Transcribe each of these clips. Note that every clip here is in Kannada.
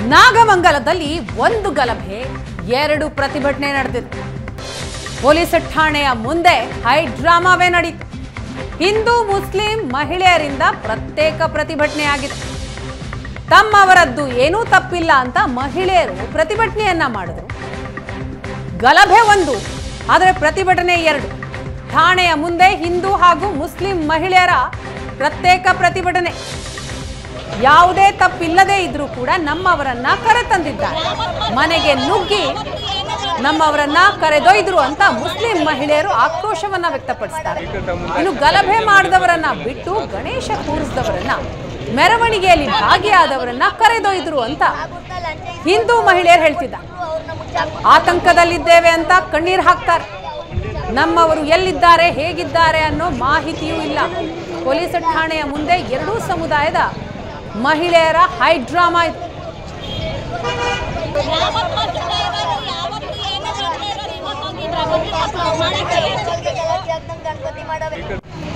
ನಾಗಮಂಗಲದಲ್ಲಿ ಒಂದು ಗಲಭೆ ಎರಡು ಪ್ರತಿಭಟನೆ ನಡೆದಿತ್ತು ಪೊಲೀಸ್ ಠಾಣೆಯ ಮುಂದೆ ಹೈ ಡ್ರಾಮಾವೇ ನಡೀತು ಹಿಂದೂ ಮುಸ್ಲಿಂ ಮಹಿಳೆಯರಿಂದ ಪ್ರತ್ಯೇಕ ಪ್ರತಿಭಟನೆ ಆಗಿದೆ ತಮ್ಮವರದ್ದು ಏನೂ ತಪ್ಪಿಲ್ಲ ಅಂತ ಮಹಿಳೆಯರು ಪ್ರತಿಭಟನೆಯನ್ನ ಮಾಡಿದ್ರು ಗಲಭೆ ಒಂದು ಆದರೆ ಪ್ರತಿಭಟನೆ ಎರಡು ಠಾಣೆಯ ಮುಂದೆ ಹಿಂದೂ ಹಾಗೂ ಮುಸ್ಲಿಂ ಮಹಿಳೆಯರ ಪ್ರತ್ಯೇಕ ಪ್ರತಿಭಟನೆ ಯಾವುದೇ ತಪ್ಪಿಲ್ಲದೆ ಇದ್ರೂ ಕೂಡ ನಮ್ಮವರನ್ನ ಕರೆತಂದಿದ್ದಾರೆ ಮನೆಗೆ ನುಗ್ಗಿ ನಮ್ಮವರನ್ನ ಕರೆದೊಯ್ದ್ರು ಅಂತ ಮುಸ್ಲಿಂ ಮಹಿಳೆಯರು ಆಕ್ರೋಶವನ್ನ ವ್ಯಕ್ತಪಡಿಸ್ತಾರೆ ಇನ್ನು ಗಲಭೆ ಮಾಡಿದವರನ್ನ ಬಿಟ್ಟು ಗಣೇಶ ಕೂರಿಸಿದವರನ್ನ ಮೆರವಣಿಗೆಯಲ್ಲಿ ಭಾಗಿಯಾದವರನ್ನ ಕರೆದೊಯ್ದ್ರು ಅಂತ ಹಿಂದೂ ಮಹಿಳೆಯರು ಹೇಳ್ತಿದ್ದಾರೆ ಆತಂಕದಲ್ಲಿದ್ದೇವೆ ಅಂತ ಕಣ್ಣೀರು ಹಾಕ್ತಾರೆ ನಮ್ಮವರು ಎಲ್ಲಿದ್ದಾರೆ ಹೇಗಿದ್ದಾರೆ ಅನ್ನೋ ಮಾಹಿತಿಯೂ ಇಲ್ಲ ಪೊಲೀಸ್ ಠಾಣೆಯ ಮುಂದೆ ಎರಡೂ ಸಮುದಾಯದ ಮಹಿಳೆಯರ ಹೈ ಡ್ರಾಮಾ ಇದೆ ಗಣಪತಿ ಮಾಡಬೇಕು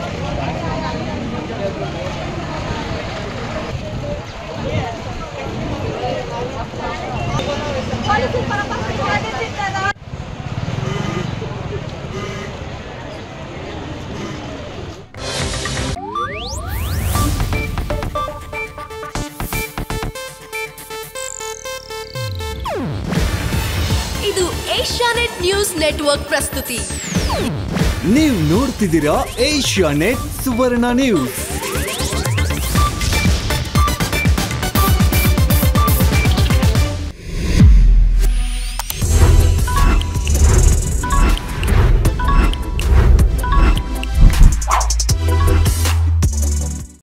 ಇದು ಏಷ್ಯಾನೆಟ್ ನ್ಯೂಸ್ ನೆಟ್ವರ್ಕ್ ಪ್ರಸ್ತುತಿ ನೀವು ನೋಡ್ತಿದ್ದೀರಾ ಏಷ್ಯಾ ನೆಟ್ ಸುವರ್ಣ ನ್ಯೂಸ್